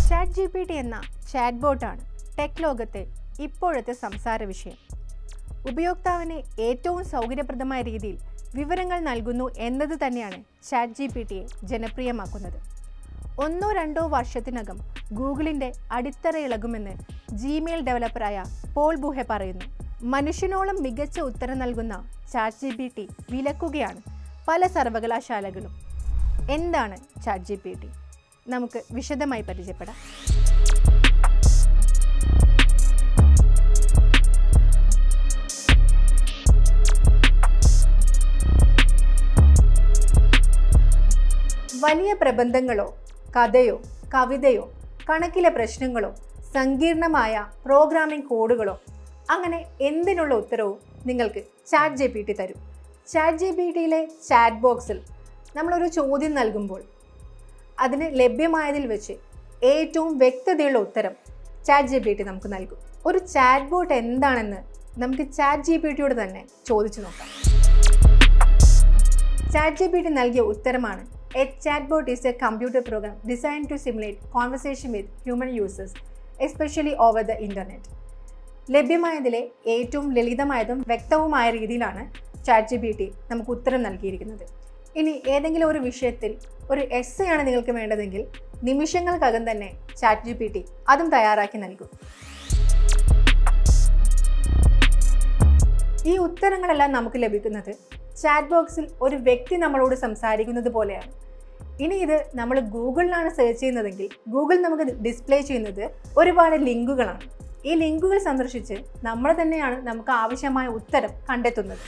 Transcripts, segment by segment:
chat G P T എന്ന chat ബോട്ടാണ് tech ലോകത്തെ ഇപ്പോഴത്തെ സംസാര വിഷയം ഉപയോക്താവിന് ഏറ്റവും സൗകര്യപ്രദമായ രീതിയിൽ വിവരങ്ങൾ നൽകുന്നു എന്നത് തന്നെയാണ് ചാറ്റ് ജി പി ടിയെ ജനപ്രിയമാക്കുന്നത് ഒന്നോ രണ്ടോ വർഷത്തിനകം ഗൂഗിളിൻ്റെ അടിത്തറ ഇളകുമെന്ന് ജിമെയിൽ ഡെവലപ്പറായ പോൾ ബുഹെ പറയുന്നു മനുഷ്യനോളം മികച്ച ഉത്തരം നൽകുന്ന ചാറ്റ് ജി പി ടി വിലക്കുകയാണ് പല സർവകലാശാലകളും എന്താണ് ചാറ്റ് ജി പി ടി നമുക്ക് വിശദമായി പരിചയപ്പെടാം വലിയ പ്രബന്ധങ്ങളോ കഥയോ കവിതയോ കണക്കിലെ പ്രശ്നങ്ങളോ സങ്കീർണമായ പ്രോഗ്രാമിംഗ് കോഡുകളോ അങ്ങനെ എന്തിനുള്ള ഉത്തരവും നിങ്ങൾക്ക് ചാറ്റ് ജി പി ടി തരും ചാറ്റ് ജി പി ടിയിലെ ചാറ്റ് ബോക്സിൽ നമ്മളൊരു ചോദ്യം നൽകുമ്പോൾ അതിന് ലഭ്യമായതിൽ വെച്ച് ഏറ്റവും വ്യക്തതയുള്ള ഉത്തരം ചാറ്റ് ജി പി ടി നമുക്ക് നൽകും ഒരു ചാറ്റ് ബോട്ട് എന്താണെന്ന് നമുക്ക് ചാറ്റ് ജി പി ടിയോട് തന്നെ ചോദിച്ചു നോക്കാം ചാറ്റ് ജി പി ടി നൽകിയ ഉത്തരമാണ് a chat bot is a computer program design to simulate conversation with human users especially over the internet ലഭ്യമായതിലെ ഏറ്റവും ലളിതമായതും വ്യക്തവുമായ രീതിയിലാണ് ചാറ്റ് ജി പി ടി നമുക്ക് ഉത്തരം നൽകിയിരിക്കുന്നത് ഇനി ഏതെങ്കിലും ഒരു വിഷയത്തിൽ ഒരു എസ് ആണ് നിങ്ങൾക്ക് വേണ്ടതെങ്കിൽ നിമിഷങ്ങൾക്കകം തന്നെ ചാറ്റ് ജി പി ടി അതും തയ്യാറാക്കി നൽകും ഈ ഉത്തരങ്ങളെല്ലാം നമുക്ക് ലഭിക്കുന്നത് ചാറ്റ് ബോക്സിൽ ഒരു വ്യക്തി നമ്മളോട് സംസാരിക്കുന്നത് പോലെയാണ് ഇനി ഇത് നമ്മൾ ഗൂഗിളിലാണ് സെർച്ച് ചെയ്യുന്നതെങ്കിൽ ഗൂഗിൾ നമുക്ക് ഡിസ്പ്ലേ ചെയ്യുന്നത് ഒരുപാട് ലിങ്കുകളാണ് ഈ ലിങ്കുകൾ സന്ദർശിച്ച് നമ്മൾ തന്നെയാണ് നമുക്ക് ആവശ്യമായ ഉത്തരം കണ്ടെത്തുന്നത്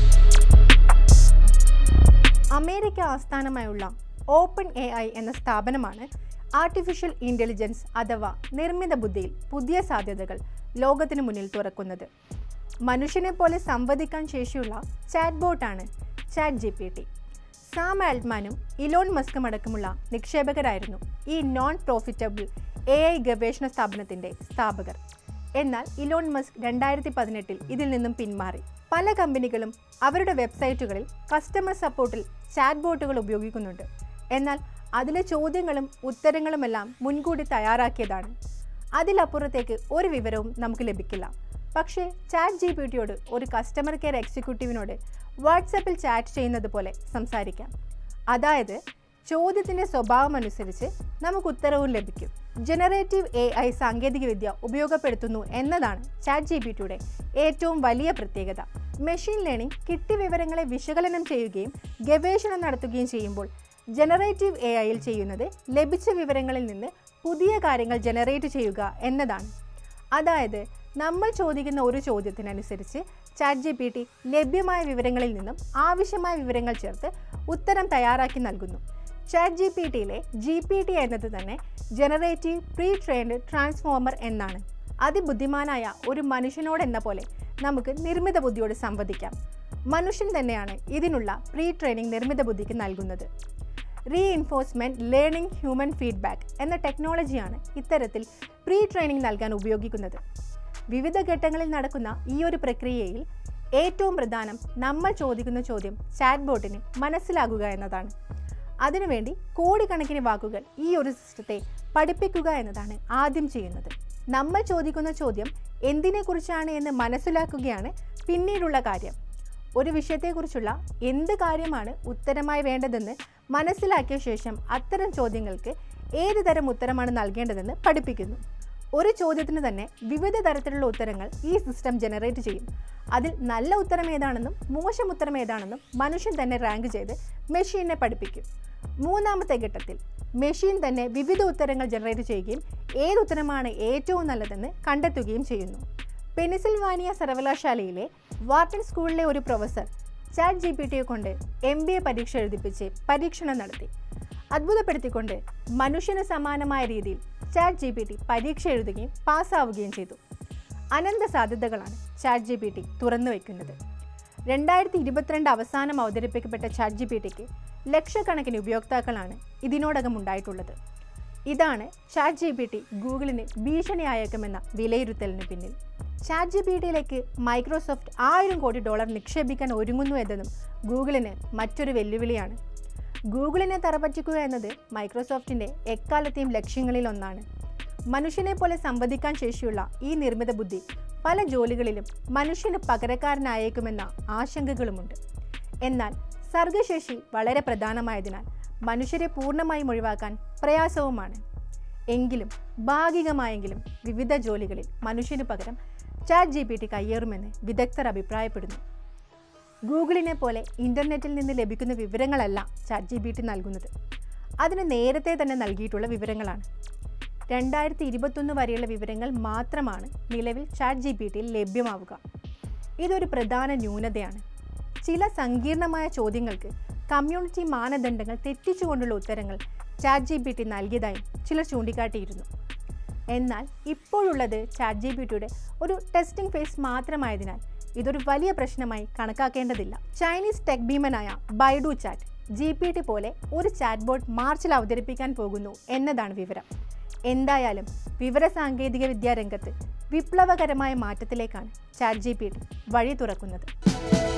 അമേരിക്ക ആസ്ഥാനമായുള്ള ഓപ്പൺ എ ഐ എന്ന സ്ഥാപനമാണ് ആർട്ടിഫിഷ്യൽ ഇൻ്റലിജൻസ് അഥവാ നിർമ്മിത ബുദ്ധിയിൽ പുതിയ സാധ്യതകൾ ലോകത്തിന് മുന്നിൽ തുറക്കുന്നത് മനുഷ്യനെ പോലെ സംവദിക്കാൻ ശേഷിയുള്ള ചാറ്റ് ബോട്ടാണ് chat G P T Sam ആൽട്മാനും ഇലോൺ മസ്കും അടക്കമുള്ള നിക്ഷേപകരായിരുന്നു ഈ നോൺ പ്രോഫിറ്റബിൾ എ ഐ ഗവേഷണ സ്ഥാപനത്തിൻ്റെ സ്ഥാപകർ എന്നാൽ ഇലോൺ മസ്ക് രണ്ടായിരത്തി പതിനെട്ടിൽ ഇതിൽ നിന്നും പിന്മാറി പല കമ്പനികളും അവരുടെ വെബ്സൈറ്റുകളിൽ കസ്റ്റമർ സപ്പോർട്ടിൽ ചാറ്റ് ബോട്ടുകൾ ഉപയോഗിക്കുന്നുണ്ട് എന്നാൽ അതിലെ ചോദ്യങ്ങളും ഉത്തരങ്ങളുമെല്ലാം മുൻകൂട്ടി തയ്യാറാക്കിയതാണ് അതിലപ്പുറത്തേക്ക് ഒരു വിവരവും നമുക്ക് ലഭിക്കില്ല പക്ഷേ ചാറ്റ് ജി പി ടിയോട് ഒരു കസ്റ്റമർ കെയർ എക്സിക്യൂട്ടീവിനോട് വാട്സപ്പിൽ ചാറ്റ് ചെയ്യുന്നത് പോലെ സംസാരിക്കാം അതായത് ചോദ്യത്തിൻ്റെ സ്വഭാവം അനുസരിച്ച് നമുക്ക് ഉത്തരവും ലഭിക്കും ജനറേറ്റീവ് എ ഐ സാങ്കേതികവിദ്യ ഉപയോഗപ്പെടുത്തുന്നു എന്നതാണ് ചാറ്റ് ജി പി ടിയുടെ ഏറ്റവും വലിയ പ്രത്യേകത മെഷീൻ ലേണിംഗ് കിട്ടി വിവരങ്ങളെ വിശകലനം ചെയ്യുകയും ഗവേഷണം നടത്തുകയും ചെയ്യുമ്പോൾ ജനറേറ്റീവ് എ ഐയിൽ ചെയ്യുന്നത് ലഭിച്ച വിവരങ്ങളിൽ നിന്ന് പുതിയ കാര്യങ്ങൾ ജനറേറ്റ് ചെയ്യുക എന്നതാണ് അതായത് നമ്മൾ ചോദിക്കുന്ന ഒരു ചോദ്യത്തിനനുസരിച്ച് ചാറ്റ് ജി പി ടി ലഭ്യമായ വിവരങ്ങളിൽ നിന്നും ആവശ്യമായ വിവരങ്ങൾ ചേർത്ത് ഉത്തരം തയ്യാറാക്കി നൽകുന്നു ചാറ്റ് ജി പി ടിയിലെ ജി പി ടി എന്നത് തന്നെ ജനറേറ്റീവ് പ്രീ ട്രെയിൻഡ് ട്രാൻസ്ഫോമർ എന്നാണ് അതിബുദ്ധിമാനായ ഒരു മനുഷ്യനോടെന്ന പോലെ നമുക്ക് നിർമ്മിത ബുദ്ധിയോട് സംവദിക്കാം മനുഷ്യൻ തന്നെയാണ് ഇതിനുള്ള പ്രീ ട്രെയിനിങ് നിർമ്മിത ബുദ്ധിക്ക് നൽകുന്നത് റീഇൻഫോഴ്സ്മെൻറ്റ് ലേണിംഗ് ഹ്യൂമൻ ഫീഡ്ബാക്ക് എന്ന ടെക്നോളജിയാണ് ഇത്തരത്തിൽ പ്രീ ട്രെയിനിങ് നൽകാൻ ഉപയോഗിക്കുന്നത് വിവിധ ഘട്ടങ്ങളിൽ നടക്കുന്ന ഈ ഒരു പ്രക്രിയയിൽ ഏറ്റവും പ്രധാനം നമ്മൾ ചോദിക്കുന്ന ചോദ്യം ചാറ്റ് ബോട്ടിന് മനസ്സിലാകുക എന്നതാണ് അതിനുവേണ്ടി കോടിക്കണക്കിന് വാക്കുകൾ ഈ ഒരു സിസ്റ്റത്തെ പഠിപ്പിക്കുക എന്നതാണ് ആദ്യം ചെയ്യുന്നത് നമ്മൾ ചോദിക്കുന്ന ചോദ്യം എന്തിനെക്കുറിച്ചാണ് എന്ന് മനസ്സിലാക്കുകയാണ് പിന്നീടുള്ള കാര്യം ഒരു വിഷയത്തെക്കുറിച്ചുള്ള എന്ത് കാര്യമാണ് ഉത്തരമായി വേണ്ടതെന്ന് മനസ്സിലാക്കിയ ശേഷം അത്തരം ചോദ്യങ്ങൾക്ക് ഏത് തരം ഉത്തരമാണ് നൽകേണ്ടതെന്ന് പഠിപ്പിക്കുന്നു ഒരു ചോദ്യത്തിന് തന്നെ വിവിധ തരത്തിലുള്ള ഉത്തരങ്ങൾ ഈ സിസ്റ്റം ജനറേറ്റ് ചെയ്യും അതിൽ നല്ല ഉത്തരം ഏതാണെന്നും മോശം ഉത്തരം ഏതാണെന്നും മനുഷ്യൻ തന്നെ റാങ്ക് ചെയ്ത് മെഷീനെ പഠിപ്പിക്കും മൂന്നാമത്തെ ഘട്ടത്തിൽ മെഷീൻ തന്നെ വിവിധ ഉത്തരങ്ങൾ ജനറേറ്റ് ചെയ്യുകയും ഏത് ഉത്തരമാണ് ഏറ്റവും നല്ലതെന്ന് കണ്ടെത്തുകയും ചെയ്യുന്നു പെനിസിൽവാനിയ സർവകലാശാലയിലെ വാർട്ടൺ സ്കൂളിലെ ഒരു പ്രൊഫസർ ചാറ്റ് ജി പി ടിയെ കൊണ്ട് എം ബി എ പരീക്ഷ എഴുതിപ്പിച്ച് പരീക്ഷണം നടത്തി അത്ഭുതപ്പെടുത്തിക്കൊണ്ട് മനുഷ്യന് സമാനമായ രീതിയിൽ ചാറ്റ് ജി പി ടി പരീക്ഷ എഴുതുകയും പാസ്സാവുകയും ചെയ്തു അനന്ത സാധ്യതകളാണ് ചാറ്റ് ജി പി ടി തുറന്നു വയ്ക്കുന്നത് രണ്ടായിരത്തി ഇരുപത്തിരണ്ട് അവസാനം അവതരിപ്പിക്കപ്പെട്ട ചാറ്റ് ജി പി ടിക്ക് ലക്ഷക്കണക്കിന് ഉപയോക്താക്കളാണ് ഇതിനോടകം ഉണ്ടായിട്ടുള്ളത് ഇതാണ് ചാറ്റ് ജി പി ടി ഗൂഗിളിന് ഭീഷണിയായേക്കുമെന്ന വിലയിരുത്തലിന് പിന്നിൽ ചാറ്റ് ജി പി ടിയിലേക്ക് മൈക്രോസോഫ്റ്റ് ആയിരം കോടി ഡോളർ നിക്ഷേപിക്കാൻ ഒരുങ്ങുന്നു എന്നതും ഗൂഗിളിന് മറ്റൊരു വെല്ലുവിളിയാണ് ഗൂഗിളിനെ തറപറ്റിക്കുക എന്നത് മൈക്രോസോഫ്റ്റിൻ്റെ എക്കാലത്തെയും ലക്ഷ്യങ്ങളിൽ ഒന്നാണ് മനുഷ്യനെ പോലെ സംവദിക്കാൻ ശേഷിയുള്ള ഈ നിർമ്മിത ബുദ്ധി പല ജോലികളിലും മനുഷ്യന് പകരക്കാരനായേക്കുമെന്ന ആശങ്കകളുമുണ്ട് എന്നാൽ സർഗശേഷി വളരെ പ്രധാനമായതിനാൽ മനുഷ്യരെ പൂർണ്ണമായും ഒഴിവാക്കാൻ പ്രയാസവുമാണ് എങ്കിലും ഭാഗികമായെങ്കിലും വിവിധ ജോലികളിൽ മനുഷ്യന് പകരം ചാറ്റ് ജി പി ടി കയ്യേറുമെന്ന് വിദഗ്ധർ അഭിപ്രായപ്പെടുന്നു ഗൂഗിളിനെ പോലെ ഇൻ്റർനെറ്റിൽ നിന്ന് ലഭിക്കുന്ന വിവരങ്ങളല്ല ചാറ്റ് ജി പി ടി നൽകുന്നത് അതിന് നേരത്തെ തന്നെ നൽകിയിട്ടുള്ള വിവരങ്ങളാണ് രണ്ടായിരത്തി ഇരുപത്തൊന്ന് വരെയുള്ള വിവരങ്ങൾ മാത്രമാണ് നിലവിൽ ചാറ്റ് ജി പി ടിയിൽ ലഭ്യമാവുക ഇതൊരു പ്രധാന ന്യൂനതയാണ് ചില സങ്കീർണമായ ചോദ്യങ്ങൾക്ക് കമ്മ്യൂണിറ്റി മാനദണ്ഡങ്ങൾ തെറ്റിച്ചുകൊണ്ടുള്ള ഉത്തരങ്ങൾ ചാറ്റ് ജി പി ടി നൽകിയതായും ചിലർ ചൂണ്ടിക്കാട്ടിയിരുന്നു എന്നാൽ ഇപ്പോഴുള്ളത് ചാറ്റ് ജി പി ടിയുടെ ഒരു ടെസ്റ്റിംഗ് ഫേസ് മാത്രമായതിനാൽ ഇതൊരു വലിയ പ്രശ്നമായി കണക്കാക്കേണ്ടതില്ല ചൈനീസ് ടെക് ഭീമനായ Baidu chat G P T പോലെ ഒരു ചാറ്റ് ബോട്ട് മാർച്ചിൽ അവതരിപ്പിക്കാൻ പോകുന്നു എന്നതാണ് വിവരം എന്തായാലും വിവരസാങ്കേതിക വിദ്യാ രംഗത്ത് വിപ്ലവകരമായ മാറ്റത്തിലേക്കാണ് ചാറ്റ് ജി പി ടി വഴി തുറക്കുന്നത്